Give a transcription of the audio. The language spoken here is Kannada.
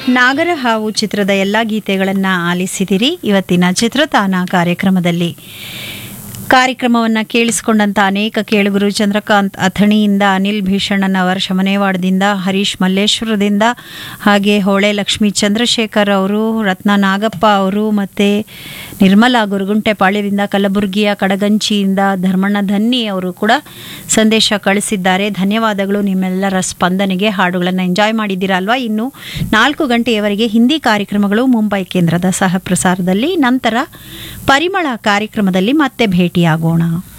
ನಾಗರಹಾವು ಚಿತ್ರದ ಎಲ್ಲ ಗೀತೆಗಳನ್ನು ಆಲಿಸಿದಿರಿ ಇವತ್ತಿನ ಚಿತ್ರತಾನ ಕಾರ್ಯಕ್ರಮದಲ್ಲಿ ಕಾರ್ಯಕ್ರಮವನ್ನು ಕೇಳಿಸಿಕೊಂಡಂತ ಅನೇಕ ಕೇಳುಗರು ಚಂದ್ರಕಾಂತ್ ಅಥಣಿಯಿಂದ ಅನಿಲ್ ಭೀಷಣನ್ ಅವರ ಶಮನೇವಾಡದಿಂದ ಹರೀಶ್ ಮಲ್ಲೇಶ್ವರದಿಂದ ಹಾಗೆ ಹೊಳೆ ಲಕ್ಷ್ಮೀ ಚಂದ್ರಶೇಖರ್ ಅವರು ರತ್ನ ನಾಗಪ್ಪ ಅವರು ಮತ್ತು ನಿರ್ಮಲಾ ಗುರುಗುಂಟೆಪಾಳ್ಯದಿಂದ ಕಲಬುರಗಿಯ ಕಡಗಂಚಿಯಿಂದ ಧರ್ಮಣ್ಣ ಧನ್ನಿ ಅವರು ಕೂಡ ಸಂದೇಶ ಕಳಿಸಿದ್ದಾರೆ ಧನ್ಯವಾದಗಳು ನಿಮ್ಮೆಲ್ಲರ ಸ್ಪಂದನೆಗೆ ಹಾಡುಗಳನ್ನು ಎಂಜಾಯ್ ಮಾಡಿದ್ದೀರಾ ಅಲ್ವಾ ಇನ್ನು ನಾಲ್ಕು ಗಂಟೆಯವರೆಗೆ ಹಿಂದಿ ಕಾರ್ಯಕ್ರಮಗಳು ಮುಂಬೈ ಕೇಂದ್ರದ ಸಹ ಪ್ರಸಾರದಲ್ಲಿ ನಂತರ ಪರಿಮಳ ಕಾರ್ಯಕ್ರಮದಲ್ಲಿ ಮತ್ತೆ ಭೇಟಿಯಾಗೋಣ